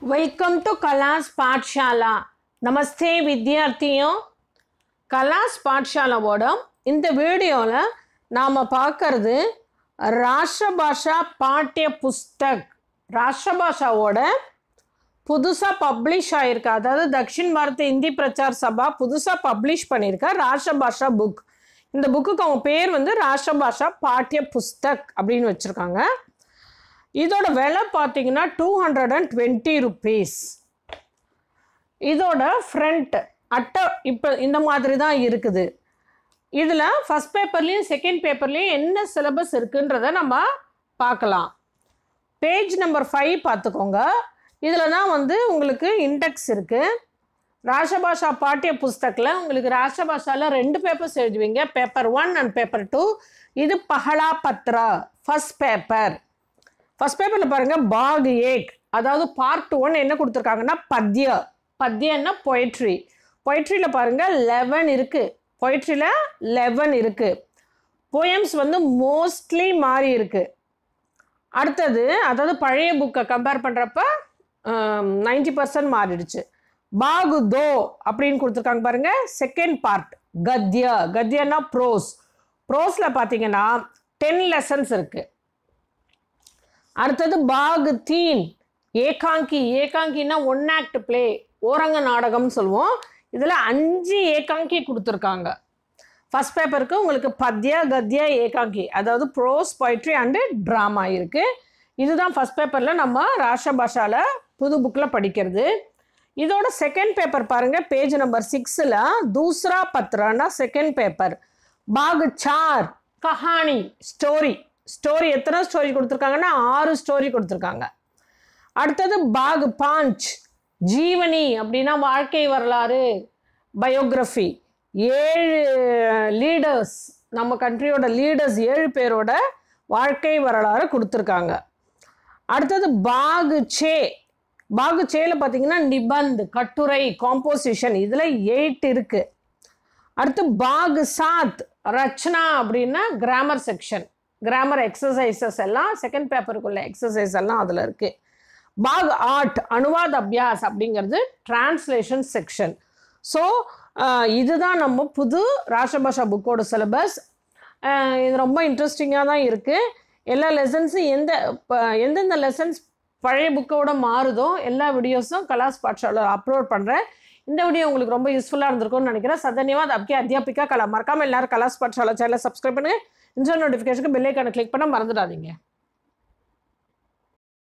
welcome to class पाठशाला நமஸ்தே வித்யார்த்தியும் கலாஸ் பாட்ஷாலாவோட இந்த வீடியோவில் நாம் பார்க்கறது ராஷ்டிரபாஷா பாட்டிய புஸ்தக் ராஷ்டிரபாஷாவோட புதுசாக பப்ளிஷ் ஆகிருக்கு அதாவது தக்ஷின் பாரத் இந்தி பிரச்சார் சபா புதுசாக பப்ளிஷ் பண்ணியிருக்க ராஷ்டிரபாஷா புக் இந்த புக்குக்கு அவங்க பேர் வந்து ராஷ்டிரபாஷா பாட்டிய புஸ்தக் அப்படின்னு வச்சுருக்காங்க இதோட விலை பார்த்தீங்கன்னா two hundred and twenty rupees இதோட ஃப்ரண்ட் அட்டை இப்போ இந்த மாதிரி தான் இருக்குது இதில் ஃபஸ்ட் பேப்பர்லேயும் செகண்ட் பேப்பர்லேயும் என்ன சிலபஸ் இருக்குன்றத நம்ம பார்க்கலாம் பேஜ் நம்பர் ஃபைவ் பார்த்துக்கோங்க இதில் தான் வந்து உங்களுக்கு இண்டெக்ஸ் இருக்குது ராஷபாஷா பாட்டிய புஸ்தகில் உங்களுக்கு ராஷபாஷாவில் ரெண்டு பேப்பர்ஸ் எழுதுவீங்க paper one and paper two இது பஹலா பத்ரா ஃபஸ்ட் பேப்பர் ஃபஸ்ட் பேப்பரில் பாருங்கள் பாக் ஏக் அதாவது பார்ட் ஒன் என்ன கொடுத்துருக்காங்கன்னா பத்ய பத்யன்னா பொயட்ரி பொயட்ரியில் பாருங்கள் லெவன் இருக்குது பொயட்ரியில் லெவன் இருக்குது போயம்ஸ் வந்து மோஸ்ட்லி மாறி இருக்குது அடுத்தது அதாவது பழைய புக்கை கம்பேர் பண்ணுறப்ப நைன்டி பர்சன்ட் மாறிடுச்சு பாகு தோ அப்படின்னு கொடுத்துருக்காங்க பாருங்க செகண்ட் பார்ட் கத்யா கத்யன்னா ப்ரோஸ் ப்ரோஸில் பார்த்தீங்கன்னா டென் லெசன்ஸ் இருக்குது அடுத்தது பாகு தீன் ஏகாங்கி ஏகாங்கின்னா ஒன் ஆக்ட் பிளே ஓரங்க நாடகம்னு சொல்லுவோம் இதில் அஞ்சு ஏகாங்கி கொடுத்துருக்காங்க ஃபஸ்ட் பேப்பருக்கு உங்களுக்கு பத்யா கத்யா ஏகாங்கி அதாவது ப்ரோஸ் பொய்ட்ரி அண்டு ட்ராமா இருக்குது இதுதான் ஃபஸ்ட் பேப்பரில் நம்ம ராஷ்டிர பாஷாவில் புது புக்கில் படிக்கிறது இதோட செகண்ட் பேப்பர் பாருங்கள் பேஜ் நம்பர் சிக்ஸில் தூசரா பத்ரானா செகண்ட் பேப்பர் பாகு சார் கஹானி ஸ்டோரி ஸ்டோரி எத்தனை ஸ்டோரி கொடுத்துருக்காங்கன்னா ஆறு ஸ்டோரி கொடுத்துருக்காங்க அடுத்தது பாகு பாஞ்ச் ஜீவனி அப்படின்னா வாழ்க்கை வரலாறு பயோகிராஃபி ஏழு லீடர்ஸ் நம்ம கண்ட்ரியோட லீடர்ஸ் ஏழு பேரோட வாழ்க்கை வரலாறு கொடுத்துருக்காங்க அடுத்தது பாகு சே பாகு சேல பார்த்தீங்கன்னா நிபந்த் கட்டுரை காம்போசிஷன் இதில் எயிட் இருக்குது அடுத்து பாகு சாத் ரச்சனா அப்படின்னா கிராமர் செக்ஷன் கிராமர் எக்ஸசைசஸ் எல்லாம் செகண்ட் பேப்பருக்குள்ள எக்ஸசைஸ் எல்லாம் அதில் இருக்குது பாக் ஆர்ட் அனுவாத் அபியாஸ் அப்படிங்கிறது டிரான்ஸ்லேஷன் செக்ஷன் ஸோ இதுதான் நம்ம புது ராஷ்டிரபாஷா புக்கோட சிலபஸ் இது ரொம்ப இன்ட்ரெஸ்டிங்காக தான் இருக்குது எல்லா லெசன்ஸும் எந்த எந்தெந்த லெசன்ஸ் பழைய புக்கோட மாறுதோ எல்லா வீடியோஸும் கலாஸ் பாட்ஷாவில் அப்லோட் பண்ணுறேன் இந்த வீடியோ உங்களுக்கு ரொம்ப யூஸ்ஃபுல்லாக இருந்திருக்கும்னு நினைக்கிறேன் சதன்யவாத் அப்கே அத்தியாபிகா கலா மறக்காமல் எல்லாரும் கலாஸ் பாட்ஷாலா சேனலை சப்ஸ்கிரைப் பண்ணுங்கள் இன்ஸ்டா நோட்டிஃபிகேஷனுக்கு பெல்லைக்கான கிளிக் பண்ண மறந்துடாதீங்க